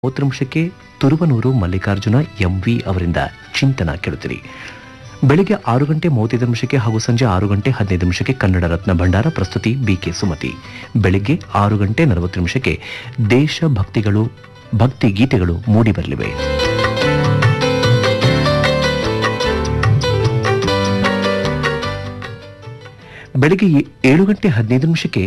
ಮೂವತ್ತು ನಿಮಿಷಕ್ಕೆ ತುರುವನೂರು ಮಲ್ಲಿಕಾರ್ಜುನ ಎಂವಿ ಅವರಿಂದ ಚಿಂತನ ಕೇಳುತ್ತೀರಿ ಬೆಳಿಗ್ಗೆ ಆರು ಗಂಟೆ ಮೂವತ್ತೈದು ನಿಮಿಷಕ್ಕೆ ಹಾಗೂ ಸಂಜೆ ಆರು ಗಂಟೆ ಹದಿನೈದು ನಿಮಿಷಕ್ಕೆ ಕನ್ನಡ ರತ್ನ ಭಂಡಾರ ಪ್ರಸ್ತುತಿ ಬಿಕೆ ಸುಮತಿ ಬೆಳಿಗ್ಗೆ ಆರು ಗಂಟೆ ನಲವತ್ತು ನಿಮಿಷಕ್ಕೆ ದೇಶಭಕ್ತಿಗಳು ಭಕ್ತಿ ಗೀತೆಗಳು ಮೂಡಿಬರಲಿವೆ ಬೆಳಿಗ್ಗೆ ಏ- ಏಳು ಗಂಟೆ ಹದಿನೈದು ನಿಮಿಷಕ್ಕೆ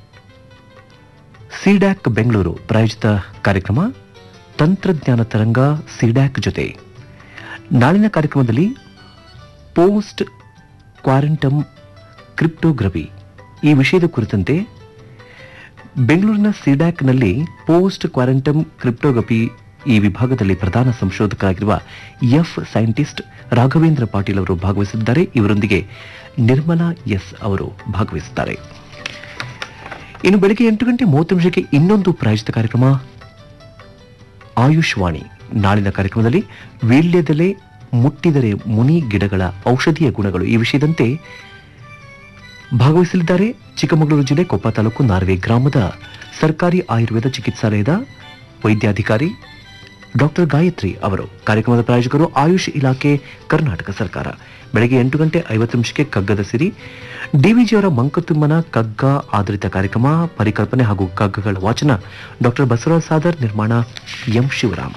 ಸಿಡ್ಯಾಕ್ ಬೆಂಗಳೂರು ಪ್ರಾಯೋಜಿತ ಕಾರ್ಯಕ್ರಮ ತಂತ್ರಜ್ಞಾನ ತರಂಗ ಸಿಡ್ಯಾಕ್ ಜೊತೆ ನಾಳಿನ ಕಾರ್ಯಕ್ರಮದಲ್ಲಿ ಪೋಸ್ಟ್ ಕ್ವಾರಂಟಮ್ ಕ್ರಿಪ್ಟೋಗ್ರಫಿ ಈ ವಿಷಯದ ಕುರಿತಂತೆ ಬೆಂಗಳೂರಿನ ಸಿಡ್ಯಾಕ್ನಲ್ಲಿ ಪೋಸ್ಟ್ ಕ್ವಾರಂಟಮ್ ಕ್ರಿಪ್ಟೋಗ್ರಫಿ ಈ ವಿಭಾಗದಲ್ಲಿ ಪ್ರಧಾನ ಸಂಶೋಧಕರಾಗಿರುವ ಎಫ್ ಸೈಂಟಿಸ್ಟ್ ರಾಘವೇಂದ್ರ ಪಾಟೀಲ್ ಅವರು ಭಾಗವಹಿಸಿದ್ದಾರೆ ಇವರೊಂದಿಗೆ ನಿರ್ಮಲಾ ಎಸ್ ಅವರು ಭಾಗವಹಿಸಿದ್ದಾರೆ ಇನ್ನು ಬೆಳಗ್ಗೆ ಎಂಟು ಗಂಟೆ ಮೂವತ್ತು ನಿಮಿಷಕ್ಕೆ ಇನ್ನೊಂದು ಪ್ರಾಯೋಜಿತ ಕಾರ್ಯಕ್ರಮ ಆಯುಷ್ವಾಣಿ ನಾಳಿನ ಕಾರ್ಯಕ್ರಮದಲ್ಲಿ ವೀಳ್ಯದೆಲೆ ಮುಟ್ಟಿದರೆ ಮುನಿ ಗಿಡಗಳ ಔಷಧೀಯ ಗುಣಗಳು ಈ ವಿಷಯದಂತೆ ಭಾಗವಹಿಸಲಿದ್ದಾರೆ ಚಿಕ್ಕಮಗಳೂರು ಜಿಲ್ಲೆ ಕೊಪ್ಪ ತಾಲೂಕು ನಾರ್ವೆ ಗ್ರಾಮದ ಸರ್ಕಾರಿ ಆಯುರ್ವೇದ ಚಿಕಿತ್ಸಾಲಯದ ವೈದ್ಯಾಧಿಕಾರಿ ಡಾಕ್ಟರ್ ಗಾಯತ್ರಿ ಅವರು ಕಾರ್ಯಕ್ರಮದ ಪ್ರಾಯೋಜಕರು ಆಯುಷ್ ಇಲಾಖೆ ಕರ್ನಾಟಕ ಸರ್ಕಾರ ಬೆಳಗ್ಗೆ ಎಂಟು ಗಂಟೆ ಐವತ್ತು ನಿಮಿಷಕ್ಕೆ ಕಗ್ಗದ ಸಿರಿ ಡಿವಿಜಿಯವರ ಮಂಕುತಿಮ್ಮನ ಕಗ್ಗ ಆಧಾರಿತ ಕಾರ್ಯಕ್ರಮ ಪರಿಕಲ್ಪನೆ ಹಾಗೂ ಕಗ್ಗಗಳ ವಾಚನ ಡಾಕ್ಟರ್ ಬಸವರಾಜ್ ಸಾದರ್ ನಿರ್ಮಾಣ ಎಂ ಶಿವರಾಮ್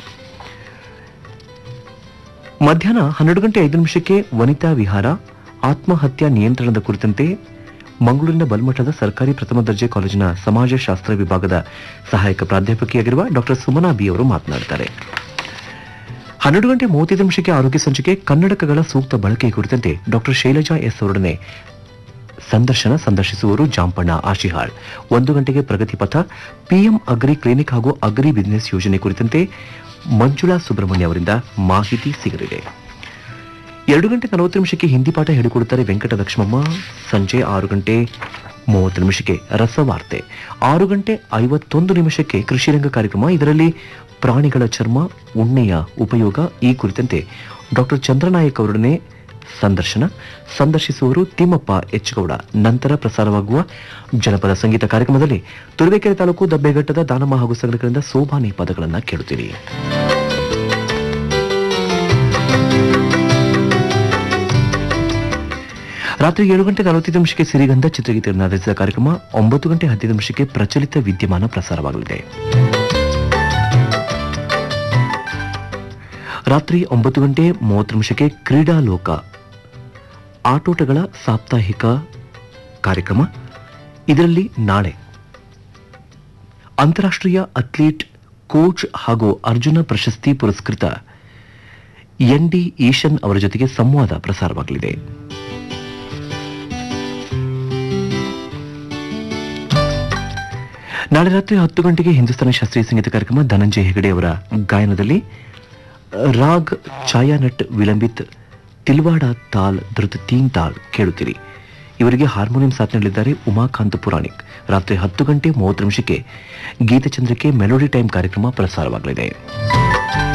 ಮಧ್ಯಾಹ್ನ ಹನ್ನೆರಡು ಗಂಟೆ ಐದು ನಿಮಿಷಕ್ಕೆ ವನಿತಾ ವಿಹಾರ ಆತ್ಮಹತ್ಯಾ ನಿಯಂತ್ರಣದ ಕುರಿತಂತೆ ಮಂಗಳೂರಿನ ಬಲ್ಮಠದ ಸರ್ಕಾರಿ ಪ್ರಥಮ ದರ್ಜೆ ಕಾಲೇಜಿನ ಸಮಾಜಶಾಸ್ತ್ರ ವಿಭಾಗದ ಸಹಾಯಕ ಪ್ರಾಧ್ಯಾಪಕಿಯಾಗಿರುವ ಡಾಕ್ಟರ್ ಸುಮನಾ ಬಿ ಅವರು ಮಾತನಾಡುತ್ತಾರೆ ಹನ್ನೆರಡು ಗಂಟೆ ಮೂವತ್ತೈದು ನಿಮಿಷಕ್ಕೆ ಆರೋಗ್ಯ ಸಂಚಿಕೆ ಕನ್ನಡಕಗಳ ಸೂಕ್ತ ಬಳಕೆ ಕುರಿತಂತೆ ಡಾಕ್ಟರ್ ಶೈಲಜಾ ಎಸ್ ಅವರೊಡನೆ ಸಂದರ್ಶನ ಸಂದರ್ಶಿಸುವವರು ಜಾಂಪಣ್ಣ ಆಶಿಹಾಳ್ ಒಂದು ಗಂಟೆಗೆ ಪ್ರಗತಿ ಪಥ ಪಿಎಂ ಅಗ್ರಿ ಕ್ಲಿನಿಕ್ ಹಾಗೂ ಅಗ್ರಿ ಬಿಸಿನೆಸ್ ಯೋಜನೆ ಕುರಿತಂತೆ ಮಂಜುಳಾ ಸುಬ್ರಹ್ಮಣ್ಯ ಅವರಿಂದ ಮಾಹಿತಿ ಸಿಗಲಿದೆ ಎರಡು ಗಂಟೆ ನಲವತ್ತು ನಿಮಿಷಕ್ಕೆ ಹಿಂದಿ ಪಾಠ ಹೇಳಿಕೊಡುತ್ತಾರೆ ವೆಂಕಟ ಲಕ್ಷ್ಮಮ್ಮ ಸಂಜೆ ಆರು ಗಂಟೆ ಮೂವತ್ತು ನಿಮಿಷಕ್ಕೆ ರಸವಾರ್ತೆ ಆರು ಗಂಟೆ ಐವತ್ತೊಂದು ನಿಮಿಷಕ್ಕೆ ಕೃಷಿರಂಗ ಕಾರ್ಯಕ್ರಮ ಇದರಲ್ಲಿ ಪ್ರಾಣಿಗಳ ಚರ್ಮ ಉಣ್ಣೆಯ ಉಪಯೋಗ ಈ ಕುರಿತಂತೆ ಡಾಕ್ಟರ್ ಚಂದ್ರನಾಯಕ್ ಅವರೊಡನೆ ಸಂದರ್ಶನ ಸಂದರ್ಶಿಸುವವರು ತಿಮ್ಮಪ್ಪ ಎಚ್ ಗೌಡ ನಂತರ ಪ್ರಸಾರವಾಗುವ ಜನಪದ ಸಂಗೀತ ಕಾರ್ಯಕ್ರಮದಲ್ಲಿ ತುರುವೇಕೆರೆ ತಾಲೂಕು ದಬ್ಬೆಘಟ್ಟದ ದಾನಮ್ಮ ಹಾಗೂ ಸಂಘಟಕರಿಂದ ಸೋಬಾನಿ ಪದಗಳನ್ನು ಕೇಳುತ್ತೀರಿ ರಾತ್ರಿ ಏಳು ಗಂಟೆ ನಲವತ್ತೈದು ನಿಮಿಷಕ್ಕೆ ಸಿರಿಗಂಧ ಚಿತ್ರಗೀತೆಯನ್ನು ಆಧರಿಸಿದ ಕಾರ್ಯಕ್ರಮ ಒಂಬತ್ತು ಗಂಟೆ ಹದಿನೈದು ನಿಮಿಷಕ್ಕೆ ಪ್ರಚಲಿತ ವಿದ್ಯಮಾನ ಪ್ರಸಾರವಾಗಲಿದೆ ರಾತ್ರಿ ಒಂಬತ್ತು ಗಂಟೆ ಮೂವತ್ತು ನಿಮಿಷಕ್ಕೆ ಕ್ರೀಡಾ ಲೋಕ ಆಟೋಟಗಳ ಸಾಪ್ತಾಹಿಕ ಕಾರ್ಯಕ್ರಮ ಇದರಲ್ಲಿ ನಾಳೆ ಅಂತಾರಾಷ್ಟ್ರೀಯ ಅಥ್ಲೀಟ್ ಕೋಚ್ ಹಾಗೂ ಅರ್ಜುನ ಪ್ರಶಸ್ತಿ ಪುರಸ್ಕೃತ ಎನ್ ಡಿ ಈಶನ್ ಅವರ ಜೊತೆಗೆ ಸಂವಾದ ಪ್ರಸಾರವಾಗಲಿದೆ ನಾಳೆ ರಾತ್ರಿ ಹತ್ತು ಗಂಟೆಗೆ ಹಿಂದೂಸ್ತಾನಿ ಶಾಸ್ತ್ರೀಯ ಸಂಗೀತ ಕಾರ್ಯಕ್ರಮ ಧನಂಜಯ ಹೆಗಡೆ ಅವರ ಗಾಯನದಲ್ಲಿ ರಾಗ್ ಛಾಯಾನಟ್ ವಿಲಂಬಿತ್ ತಿಲ್ವಾಡ ತಾಲ್ ಧೃತ ತೀನ್ ತಾಲ್ ಕೇಳುತ್ತೀರಿ ಇವರಿಗೆ ಹಾರ್ಮೋನಿಯಂ ಸಾಥ್ ನೀಡಲಿದ್ದಾರೆ ಉಮಾಕಾಂತ್ ಪುರಾಣಿಕ್ ರಾತ್ರಿ ಹತ್ತು ಗಂಟೆ ಮೂವತ್ತು ನಿಮಿಷಕ್ಕೆ ಗೀತಚಂದ್ರಕ್ಕೆ ಮೆಲೋಡಿ ಟೈಮ್ ಕಾರ್ಯಕ್ರಮ ಪ್ರಸಾರವಾಗಲಿದೆ